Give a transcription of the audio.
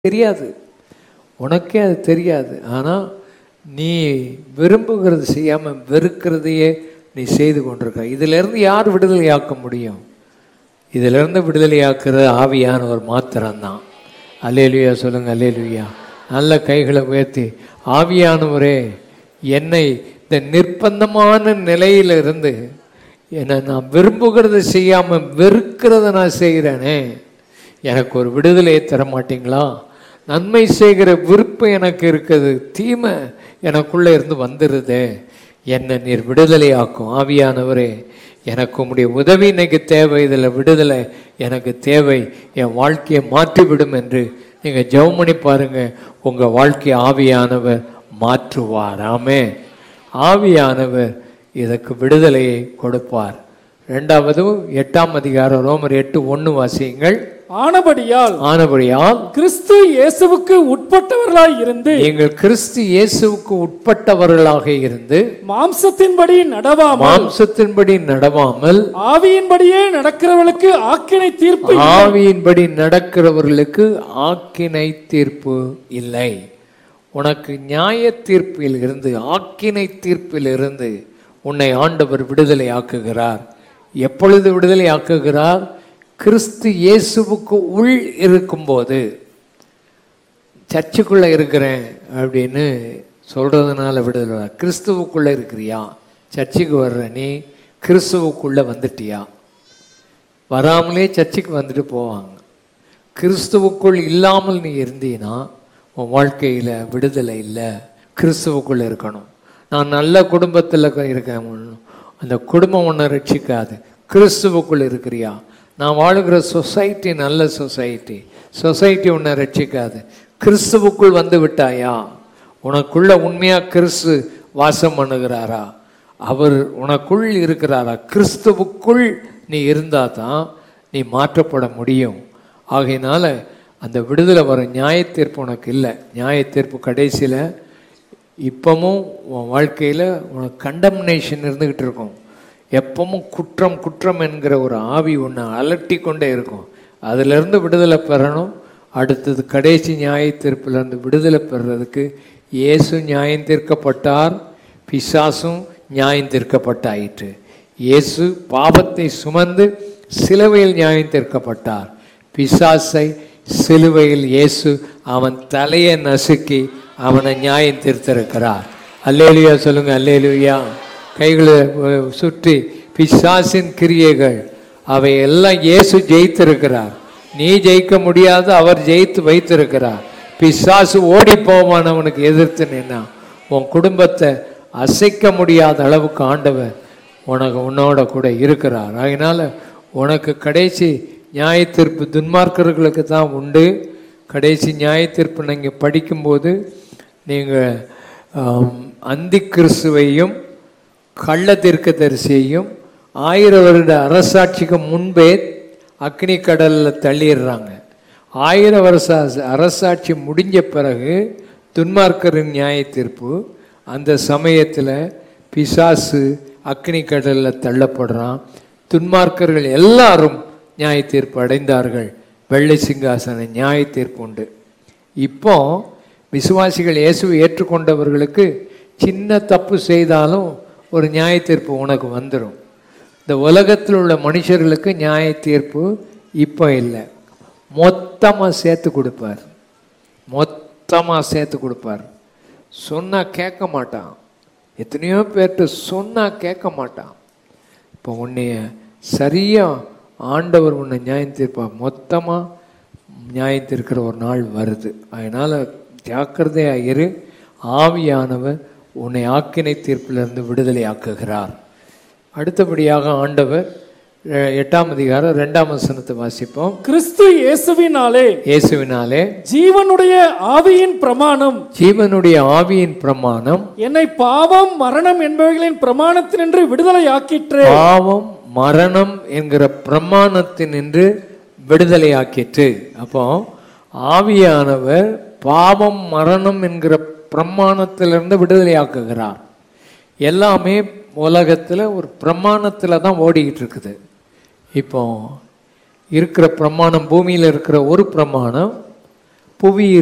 தெரியாது உனக்கே அது தெரியாது ஆனால் நீ விரும்புகிறது செய்யாமல் வெறுக்கிறதையே நீ செய்து கொண்டிருக்க இதிலிருந்து யார் விடுதலையாக்க முடியும் இதிலிருந்து விடுதலையாக்குறது ஆவியானவர் மாத்திரம்தான் அல்லேலுயா சொல்லுங்க அல்லேலுயா நல்ல கைகளை உயர்த்தி ஆவியானவரே என்னை இந்த நிர்பந்தமான நிலையிலிருந்து என்னை நான் விரும்புகிறத செய்யாமல் வெறுக்கிறத நான் செய்கிறேனே எனக்கு ஒரு விடுதலையை தர மாட்டீங்களா நன்மை செய்கிற விருப்பம் எனக்கு இருக்குது தீமை எனக்குள்ளே இருந்து வந்துடுதே என்னை நீர் விடுதலையாக்கும் ஆவியானவரே எனக்கு உம்முடைய உதவி இன்னைக்கு தேவை இதில் விடுதலை எனக்கு தேவை என் வாழ்க்கையை மாற்றிவிடும் என்று நீங்கள் ஜெபம் பண்ணி பாருங்க உங்கள் வாழ்க்கையை ஆவியானவர் மாற்றுவார் ஆமே ஆவியானவர் இதற்கு விடுதலையை கொடுப்பார் ரெண்டாவது எட்டாம் அதிகாரம் ரோமர் எட்டு ஒன்று வாசியுங்கள் ஆனபடியால் ஆனபடியால் கிறிஸ்து இயேசுவுக்கு உட்பட்டவர்களாய் இருந்து நீங்கள் கிறிஸ்து இயேசுவுக்கு உட்பட்டவர்களாக இருந்து மாம்சத்தின்படி நடவாமல் மாம்சத்தின்படி நடவாமல் ஆவியின்படியே நடக்கிறவர்களுக்கு ஆக்கினை தீர்ப்பு ஆவியின்படி நடக்கிறவர்களுக்கு ஆக்கினை தீர்ப்பு இல்லை உனக்கு நியாய தீர்ப்பில் இருந்து ஆக்கினை தீர்ப்பில் இருந்து உன்னை ஆண்டவர் விடுதலை ஆக்குகிறார் எப்பொழுது விடுதலை ஆக்குகிறார் கிறிஸ்து இயேசுவுக்கு உள் இருக்கும்போது சர்ச்சுக்குள்ளே இருக்கிறேன் அப்படின்னு சொல்கிறதுனால விடுதலை வர- கிறிஸ்துவுக்குள்ளே இருக்கிறியா சர்ச்சுக்கு வர்ற நீ கிறிஸ்துவுக்குள்ளே வந்துட்டியா வராமலே சர்ச்சுக்கு வந்துட்டு போவாங்க கிறிஸ்துவுக்குள் இல்லாமல் நீ இருந்தீன்னா உன் வாழ்க்கையில் விடுதலை இல்லை கிறிஸ்துவுக்குள்ளே இருக்கணும் நான் நல்ல குடும்பத்தில் இருக்கேன் அந்த குடும்பம் ஒன்றை ரட்சிக்காது கிறிஸ்துவுக்குள் இருக்கிறியா நான் வாழுகிற சொசைட்டி நல்ல சொசைட்டி சொசைட்டி உன்னை ரட்சிக்காது கிறிஸ்துவுக்குள் வந்து விட்டாயா உனக்குள்ள உண்மையா கிறிஸ்து வாசம் பண்ணுகிறாரா அவர் உனக்குள் இருக்கிறாரா கிறிஸ்துவுக்குள் நீ இருந்தா தான் நீ மாற்றப்பட முடியும் ஆகையினால அந்த விடுதலை வரும் நியாய தீர்ப்பு உனக்கு இல்லை நியாய தீர்ப்பு கடைசியில் இப்பவும் உன் வாழ்க்கையில் உனக்கு கண்டம்னேஷன் இருந்துக்கிட்டு இருக்கும் எப்பவும் குற்றம் குற்றம் என்கிற ஒரு ஆவி உன்னை அலட்டி கொண்டே இருக்கும் அதிலிருந்து விடுதலை பெறணும் அடுத்தது கடைசி நியாய தீர்ப்பிலிருந்து விடுதலை பெறுறதுக்கு இயேசு நியாயம் தீர்க்கப்பட்டார் பிசாசும் நியாயம் தீர்க்கப்பட்டாயிற்று இயேசு பாவத்தை சுமந்து சிலுவையில் நியாயம் தீர்க்கப்பட்டார் பிசாசை சிலுவையில் இயேசு அவன் தலையை நசுக்கி அவனை நியாயம் தீர்த்திருக்கிறார் அல்லேலுயா சொல்லுங்க அல்லேலுயா கைகளை அஹ், சுற்றி பிசாசின் கிரியைகள் அவை எல்லாம் இயேசு ஜெயித்திருக்கிறார் நீ ஜெயிக்க முடியாத அவர் ஜெயித்து வைத்திருக்கிறார் பிசாசு ஓடி போவான் அவனுக்கு எதிர்த்து நின்னா உன் குடும்பத்தை அசைக்க முடியாத அளவுக்கு ஆண்டவர் உனக்கு உன்னோட கூட இருக்கிறார் அதனால உனக்கு கடைசி நியாய தீர்ப்பு துன்மார்க்கர்களுக்கு தான் உண்டு கடைசி நியாய தீர்ப்பு நீங்கள் படிக்கும்போது நீங்கள் அந்தி கிறிஸ்துவையும் கள்ள தீர்க்கதரிசியையும் ஆயிரம் வருட அரசாட்சிக்கு முன்பே அக்னி கடலில் தள்ளிடுறாங்க ஆயிரம் வருஷ அரசாட்சி முடிஞ்ச பிறகு துன்மார்க்கரின் நியாய தீர்ப்பு அந்த சமயத்தில் பிசாசு அக்னி கடலில் தள்ளப்படுறான் துன்மார்க்கர்கள் எல்லாரும் நியாய தீர்ப்பு அடைந்தார்கள் வெள்ளை சிங்காசன நியாய தீர்ப்பு உண்டு இப்போ விசுவாசிகள் இயேசுவை ஏற்றுக்கொண்டவர்களுக்கு சின்ன தப்பு செய்தாலும் ஒரு நியாய தீர்ப்பு உனக்கு வந்துடும் இந்த உலகத்தில் உள்ள மனுஷர்களுக்கு நியாய தீர்ப்பு இப்போ இல்லை மொத்தமாக சேர்த்து கொடுப்பார் மொத்தமாக சேர்த்து கொடுப்பார் சொன்னால் கேட்க மாட்டான் எத்தனையோ பேர்கிட்ட சொன்னால் கேட்க மாட்டான் இப்போ உன்னைய சரியாக ஆண்டவர் உன்னை நியாயம் தீர்ப்பார் மொத்தமாக நியாயம் தீர்க்கிற ஒரு நாள் வருது அதனால் ஜாக்கிரதையாக இரு ஆவியானவர் உன்னை ஆக்கினை தீர்ப்பிலிருந்து விடுதலை ஆக்குகிறார் அடுத்தபடியாக ஆண்டவர் அஹ், எட்டாம் அதிகாரம் ரெண்டாம் வசனத்தை வாசிப்போம் கிறிஸ்து இயேசுவினாலே இயேசுவினாலே ஜீவனுடைய ஆவியின் பிரமாணம் ஜீவனுடைய ஆவியின் பிரமாணம் என்னை பாவம் மரணம் என்பவைகளின் பிரமாணத்தினின்று விடுதலை ஆக்கிற்று பாவம் மரணம் என்கிற பிரமாணத்தினின்று விடுதலையாக்கிற்று அப்போ ஆவியானவர் பாவம் மரணம் என்கிற பிரமாணத்திலிருந்து விடுதலையாக்குகிறார் எல்லாமே உலகத்தில் ஒரு பிரமாணத்தில் தான் ஓடிக்கிட்டு இருக்குது இப்போ இருக்கிற பிரமாணம் பூமியில் இருக்கிற ஒரு பிரமாணம் புவி